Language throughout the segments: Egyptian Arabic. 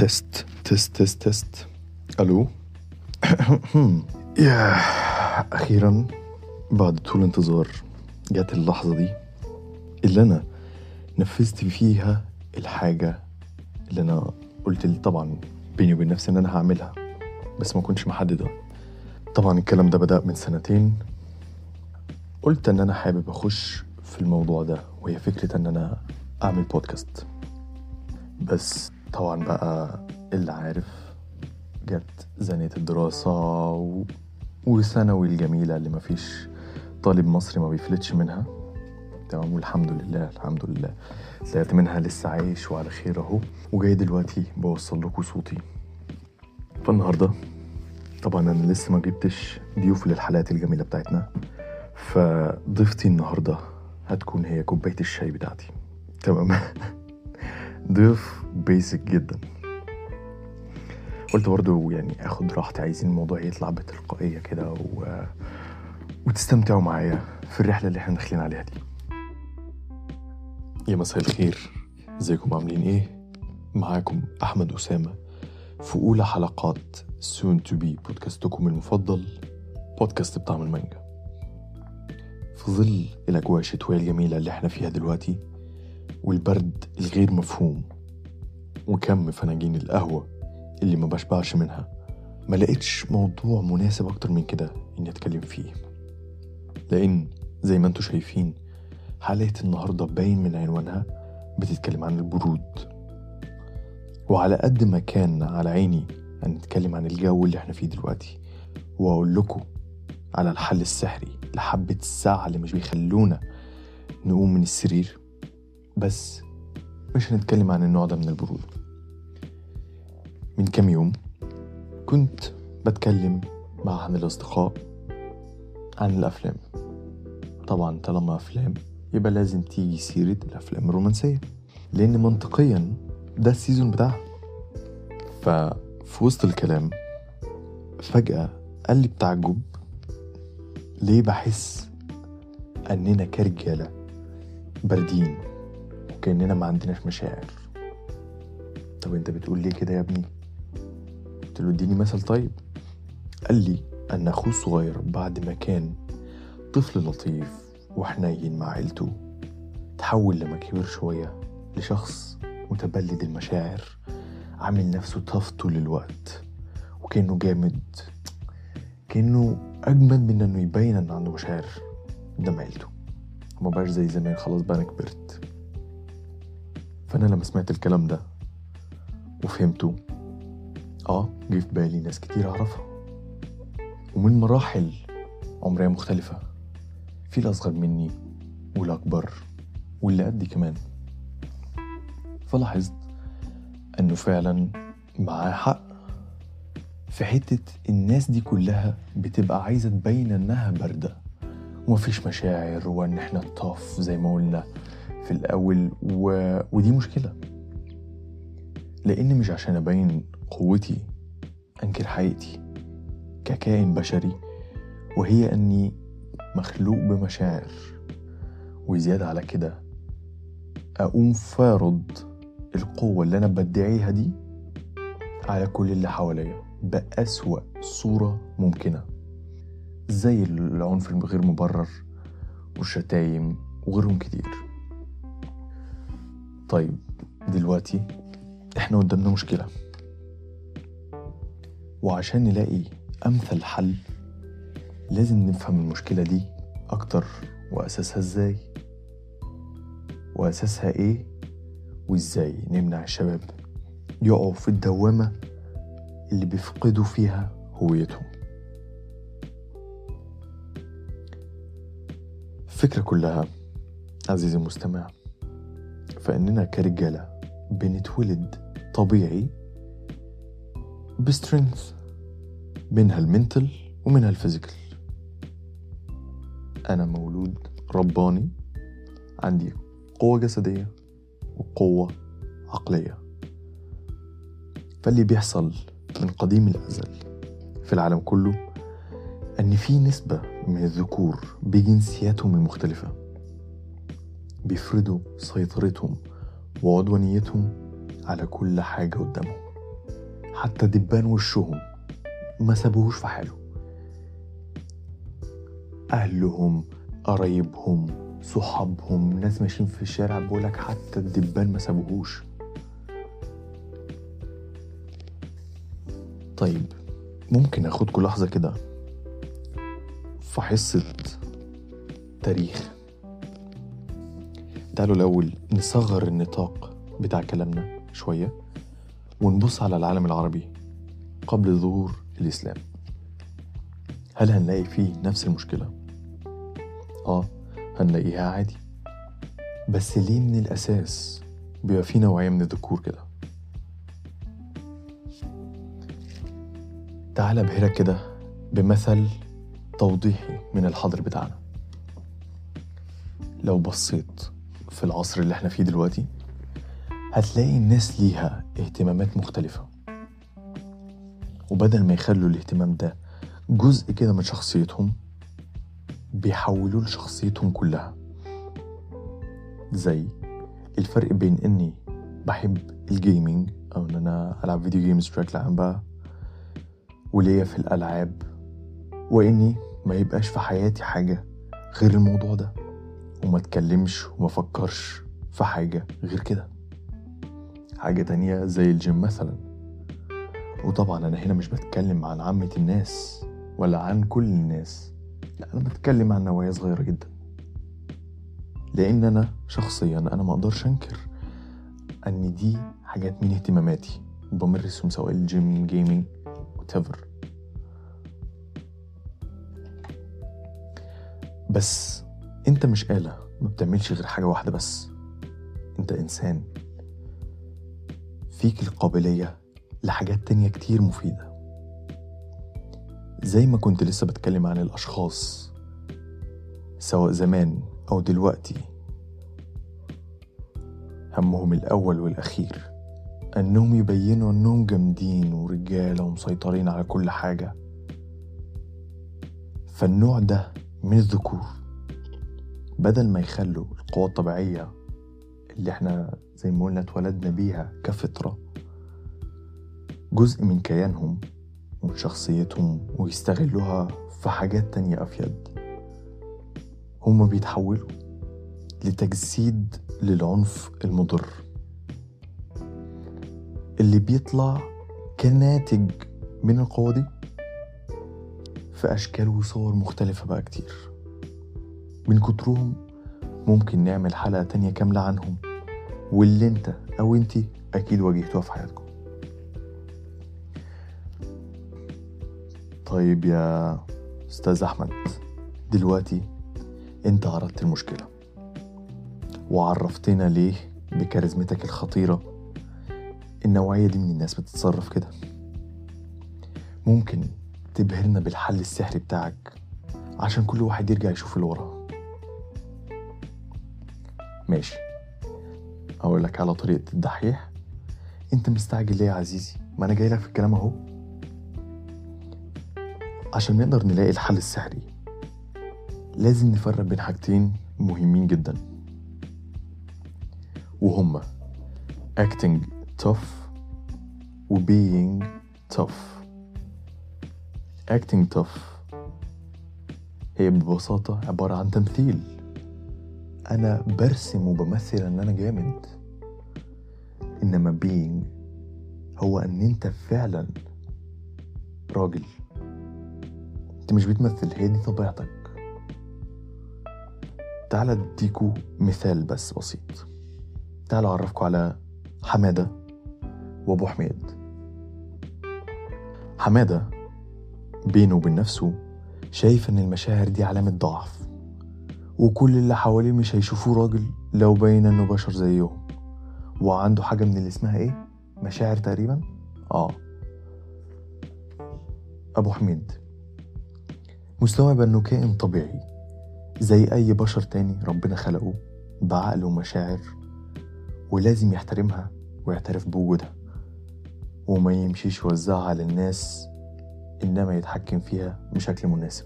تيست تيست تيست تيست الو يا اخيرا بعد طول انتظار جت اللحظه دي اللي انا نفذت فيها الحاجه اللي انا قلت لي طبعا بيني وبين نفسي ان انا هعملها بس ما كنتش محددها طبعا الكلام ده بدأ من سنتين قلت ان انا حابب اخش في الموضوع ده وهي فكرة ان انا اعمل بودكاست بس طبعا بقى اللي عارف جت زنية الدراسة و... وثانوي الجميلة اللي مفيش طالب مصري ما بيفلتش منها تمام والحمد لله الحمد لله طلعت منها لسه عايش وعلى خير اهو وجاي دلوقتي بوصل لكم صوتي فالنهارده طبعا انا لسه ما جبتش ضيوف للحلقات الجميله بتاعتنا فضيفتي النهارده هتكون هي كوبايه الشاي بتاعتي تمام ضيف بيسك جدا قلت برضو يعني اخد راحتي عايزين الموضوع يطلع بتلقائيه كده و... وتستمتعوا معايا في الرحله اللي احنا داخلين عليها دي يا مساء الخير ازيكم عاملين ايه معاكم احمد اسامه في اولى حلقات soon to be بودكاستكم المفضل بودكاست بطعم المانجا في ظل الاجواء الشتويه الجميله اللي احنا فيها دلوقتي والبرد الغير مفهوم وكم فناجين القهوه اللي ما بشبعش منها ما لقيتش موضوع مناسب اكتر من كده اني اتكلم فيه لان زي ما انتم شايفين حلقه النهارده باين من عنوانها بتتكلم عن البرود وعلى قد ما كان على عيني أن نتكلم عن الجو اللي احنا فيه دلوقتي وأقول لكم على الحل السحري لحبة الساعة اللي مش بيخلونا نقوم من السرير بس مش هنتكلم عن النوع ده من البرود من كام يوم كنت بتكلم مع أحد الأصدقاء عن الأفلام طبعا طالما أفلام يبقى لازم تيجي سيرة الأفلام الرومانسية لأن منطقيا ده السيزون بتاعها ففي وسط الكلام فجأة قال لي بتعجب ليه بحس أننا كرجالة باردين وكأننا ما عندناش مشاعر طب انت بتقول ليه كده يا ابني قلت له اديني مثل طيب قال لي ان اخوه الصغير بعد ما كان طفل لطيف وحنين مع عيلته تحول لما كبر شوية لشخص متبلد المشاعر عامل نفسه طف طول الوقت وكأنه جامد كأنه أجمد من إنه يبين إن عنده مشاعر قدام عيلته وما بقاش زي زمان خلاص بقى أنا كبرت فأنا لما سمعت الكلام ده وفهمته آه جه في بالي ناس كتير أعرفها ومن مراحل عمرية مختلفة في الأصغر مني والأكبر واللي قدي كمان فلاحظت انه فعلا معاه حق في حتة الناس دي كلها بتبقى عايزة تبين انها باردة ومفيش مشاعر وان احنا طاف زي ما قلنا في الاول و... ودي مشكلة لان مش عشان ابين قوتي انكر حقيقتي ككائن بشري وهي اني مخلوق بمشاعر وزيادة على كده اقوم فارض القوة اللي أنا بدعيها دي على كل اللي حواليا بأسوأ صورة ممكنة زي العنف الغير مبرر والشتايم وغيرهم كتير طيب دلوقتي احنا قدامنا مشكلة وعشان نلاقي أمثل حل لازم نفهم المشكلة دي أكتر وأساسها إزاي وأساسها إيه وازاي نمنع الشباب يقعوا في الدوامة اللي بيفقدوا فيها هويتهم الفكرة كلها عزيزي المستمع فإننا كرجالة بنتولد طبيعي بسترينث منها المنتل ومنها الفيزيكال أنا مولود رباني عندي قوة جسدية وقوة عقلية فاللي بيحصل من قديم الأزل في العالم كله أن في نسبة من الذكور بجنسياتهم المختلفة بيفرضوا سيطرتهم وعدوانيتهم على كل حاجة قدامهم حتى دبان وشهم ما سابوهوش في حاله أهلهم قرايبهم صحابهم ناس ماشيين في الشارع بقولك حتى الدبان ما سابوهوش طيب ممكن اخدكوا لحظة كده في حصة تاريخ تعالوا الأول نصغر النطاق بتاع كلامنا شوية ونبص على العالم العربي قبل ظهور الإسلام هل هنلاقي فيه نفس المشكلة؟ آه هنلاقيها عادي بس ليه من الأساس بيبقى فيه نوعية من الذكور كده تعال أبهرك كده بمثل توضيحي من الحاضر بتاعنا لو بصيت في العصر اللي احنا فيه دلوقتي هتلاقي الناس ليها اهتمامات مختلفة وبدل ما يخلوا الاهتمام ده جزء كده من شخصيتهم بيحولوه لشخصيتهم كلها زي الفرق بين اني بحب الجيمنج او ان انا العب فيديو جيمز بشكل عام بقى وليا في الالعاب واني ما يبقاش في حياتي حاجة غير الموضوع ده وما اتكلمش وما فكرش في حاجة غير كده حاجة تانية زي الجيم مثلا وطبعا أنا هنا مش بتكلم عن عامة الناس ولا عن كل الناس لا أنا بتكلم عن نوعية صغيرة جدا لأن أنا شخصيا أنا ما أقدرش أنكر أن دي حاجات من اهتماماتي وبمارسهم سواء الجيم جيمنج whatever بس انت مش آلة ما بتعملش غير حاجة واحدة بس انت إنسان فيك القابلية لحاجات تانية كتير مفيدة زي ما كنت لسه بتكلم عن الأشخاص سواء زمان أو دلوقتي همهم الأول والأخير أنهم يبينوا أنهم جامدين ورجالة ومسيطرين على كل حاجة فالنوع ده من الذكور بدل ما يخلوا القوى الطبيعية اللي احنا زي ما قلنا اتولدنا بيها كفطرة جزء من كيانهم ومن شخصيتهم ويستغلوها في حاجات تانية أفيد هما بيتحولوا لتجسيد للعنف المضر اللي بيطلع كناتج من القوة دي في أشكال وصور مختلفة بقى كتير من كترهم ممكن نعمل حلقة تانية كاملة عنهم واللي انت أو انتي أكيد واجهتوها في حياتكم طيب يا أستاذ أحمد دلوقتي انت عرضت المشكلة وعرفتنا ليه بكاريزمتك الخطيرة النوعية دي من الناس بتتصرف كده ممكن تبهرنا بالحل السحري بتاعك عشان كل واحد يرجع يشوف اللي وراه ماشي اقول لك على طريقة الدحيح انت مستعجل ليه يا عزيزي ما انا جاي لك في الكلام اهو عشان نقدر نلاقي الحل السحري لازم نفرق بين حاجتين مهمين جدا وهما acting tough و being tough acting tough هي ببساطة عبارة عن تمثيل أنا برسم وبمثل إن أنا جامد إنما being هو إن أنت فعلا راجل أنت مش بتمثل هي دي طبيعتك تعال اديكوا مثال بس بسيط تعالوا اعرفكم على حمادة وابو حميد حمادة بينه وبين نفسه شايف ان المشاعر دي علامة ضعف وكل اللي حواليه مش هيشوفوه راجل لو باين انه بشر زيهم وعنده حاجة من اللي اسمها ايه مشاعر تقريبا اه ابو حميد مستوعب انه كائن طبيعي زي اي بشر تاني ربنا خلقه بعقل ومشاعر ولازم يحترمها ويعترف بوجودها وما يمشيش يوزعها على الناس إنما يتحكم فيها بشكل مناسب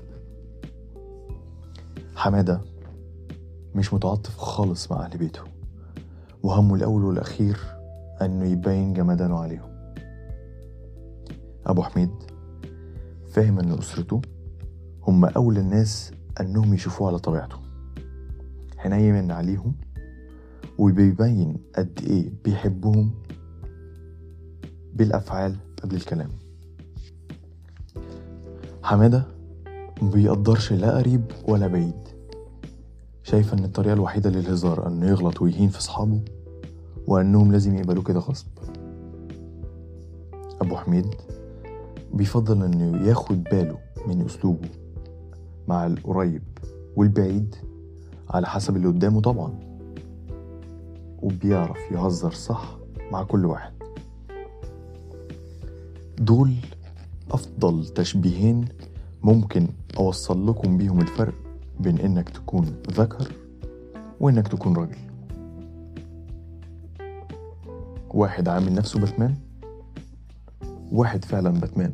حمادة مش متعاطف خالص مع أهل بيته وهمه الأول والأخير أنه يبين جمدانه عليهم أبو حميد فاهم إن أسرته هم أولى الناس أنهم يشوفوه على طبيعته حنين عليهم وبيبين قد إيه بيحبهم بالأفعال قبل الكلام حمادة مبيقدرش لا قريب ولا بعيد شايف ان الطريقة الوحيدة للهزار انه يغلط ويهين في صحابه وانهم لازم يقبلوه كده غصب ابو حميد بيفضل انه ياخد باله من اسلوبه مع القريب والبعيد على حسب اللي قدامه طبعا وبيعرف يهزر صح مع كل واحد دول أفضل تشبيهين ممكن أوصل لكم بيهم الفرق بين إنك تكون ذكر وإنك تكون راجل واحد عامل نفسه باتمان واحد فعلا باتمان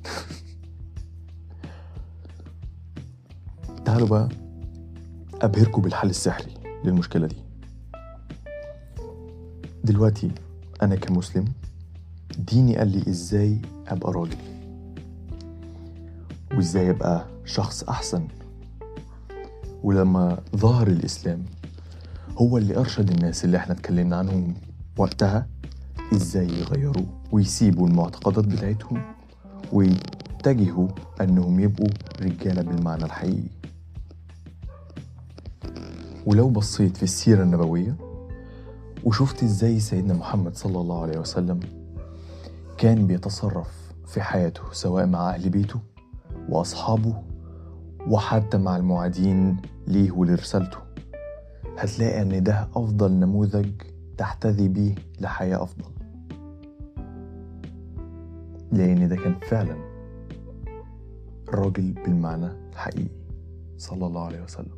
تعالوا بقى أبهركم بالحل السحري للمشكلة دي دلوقتي أنا كمسلم ديني قال لي إزاي أبقى راجل وإزاي أبقى شخص أحسن ولما ظهر الإسلام هو اللي أرشد الناس اللي احنا اتكلمنا عنهم وقتها إزاي يغيروا ويسيبوا المعتقدات بتاعتهم ويتجهوا أنهم يبقوا رجالة بالمعنى الحقيقي ولو بصيت في السيرة النبوية وشفت ازاي سيدنا محمد صلى الله عليه وسلم كان بيتصرف في حياته سواء مع أهل بيته وأصحابه وحتى مع المعادين ليه ولرسالته هتلاقي ان ده افضل نموذج تحتذي بيه لحياة افضل لان ده كان فعلا راجل بالمعنى الحقيقي صلى الله عليه وسلم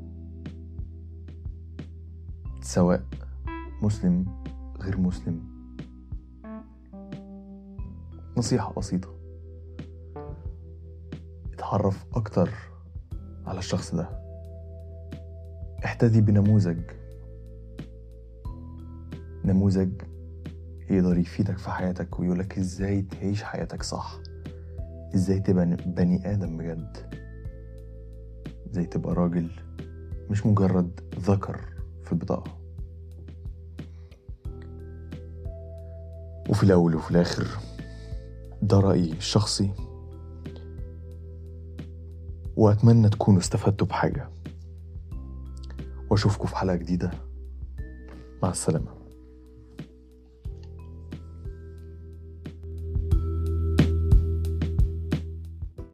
سواء مسلم غير مسلم نصيحة بسيطة اتعرف أكتر على الشخص ده احتذي بنموذج نموذج يقدر يفيدك في حياتك ويقولك ازاي تعيش حياتك صح ازاي تبقى بني آدم بجد ازاي تبقى راجل مش مجرد ذكر في البطاقة وفي الأول وفي الآخر ده رأيي الشخصي وأتمنى تكونوا استفدتوا بحاجة وأشوفكم في حلقة جديدة مع السلامة